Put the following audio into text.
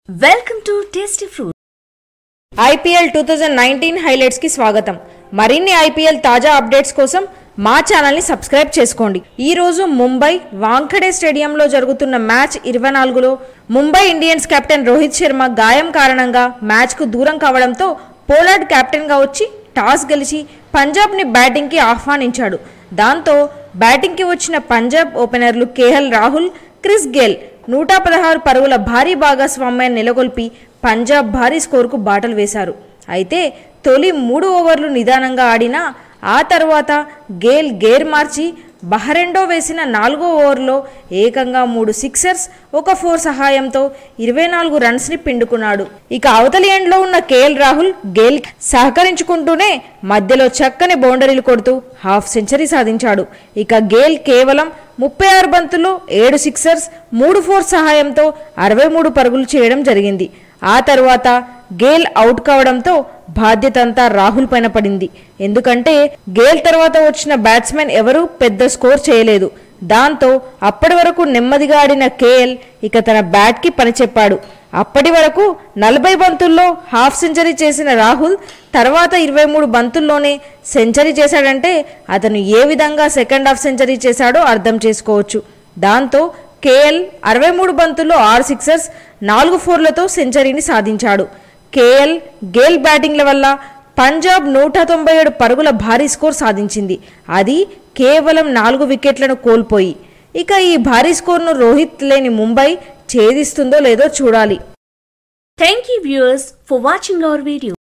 welcome to tasty fruit IPL two thousand nineteen హైలైట్స్కి స్వాగతం మరిన్ని ఐపీఎల్ తాజా అప్డేట్స్ కోసం మా ఛానల్ని సబ్స్క్రైబ్ చేసుకోండి ఈ రోజు ముంబై వాంఖడే స్టేడియంలో జరుగుతున్న మ్యాచ్ ఇరవై నాలుగులో ముంబై ఇండియన్స్ కెప్టెన్ రోహిత్ శర్మ గాయం కారణంగా మ్యాచ్కు దూరం కావడంతో పోలార్డ్ కెప్టెన్గా వచ్చి టాస్ గెలిచి పంజాబ్ని బ్యాటింగ్కి ఆహ్వానించాడు దాంతో బ్యాటింగ్కి వచ్చిన పంజాబ్ ఓపెనర్లు కేఎల్ రాహుల్ క్రిస్ గేల్ నూట పదహారు పరుగుల భారీ భాగస్వామ్యాన్ని నెలకొల్పి పంజాబ్ భారీ స్కోరుకు బాటలు వేశారు అయితే తొలి మూడు ఓవర్లు నిదానంగా ఆడినా ఆ తర్వాత గేల్ గేర్ మార్చి బహరెండో వేసిన నాలుగో ఓవర్లో ఏకంగా మూడు సిక్సర్స్ ఒక ఫోర్ సహాయంతో ఇరవై నాలుగు రన్స్ని పిండుకున్నాడు ఇక అవతలి ఎండ్లో ఉన్న కేఎల్ రాహుల్ గేల్ సహకరించుకుంటూనే మధ్యలో చక్కని బౌండరీలు కొడుతూ హాఫ్ సెంచరీ సాధించాడు ఇక గేల్ కేవలం ముప్పై ఆరు బంతుల్లో ఏడు సిక్సర్స్ మూడు ఫోర్ సహాయంతో అరవై మూడు పరుగులు చేయడం జరిగింది ఆ తర్వాత గేల్ అవుట్ కావడంతో బాధ్యత అంతా రాహుల్ పైన పడింది ఎందుకంటే గేల్ తర్వాత వచ్చిన బ్యాట్స్మెన్ ఎవరూ పెద్ద స్కోర్ చేయలేదు దాంతో అప్పటి వరకు నెమ్మదిగా ఆడిన కేఎల్ ఇక తన బ్యాట్కి పని చెప్పాడు అప్పటి వరకు నలభై బంతుల్లో హాఫ్ సెంచరీ చేసిన రాహుల్ తర్వాత ఇరవై మూడు బంతుల్లోనే సెంచరీ చేశాడంటే అతను ఏ విధంగా సెకండ్ హాఫ్ సెంచరీ చేశాడో అర్థం చేసుకోవచ్చు దాంతో కేఎల్ అరవై మూడు బంతుల్లో ఆరు సిక్సర్స్ నాలుగు ఫోర్లతో సెంచరీని సాధించాడు కేఎల్ గేల్ బ్యాటింగ్ల వల్ల పంజాబ్ నూట తొంభై ఏడు పరుగుల భారీ స్కోర్ సాధించింది అది కేవలం నాలుగు వికెట్లను కోల్పోయి ఇక ఈ భారీ స్కోర్ను రోహిత్ లేని ముంబై ఛేదిస్తుందో లేదో చూడాలి thank you viewers for watching our video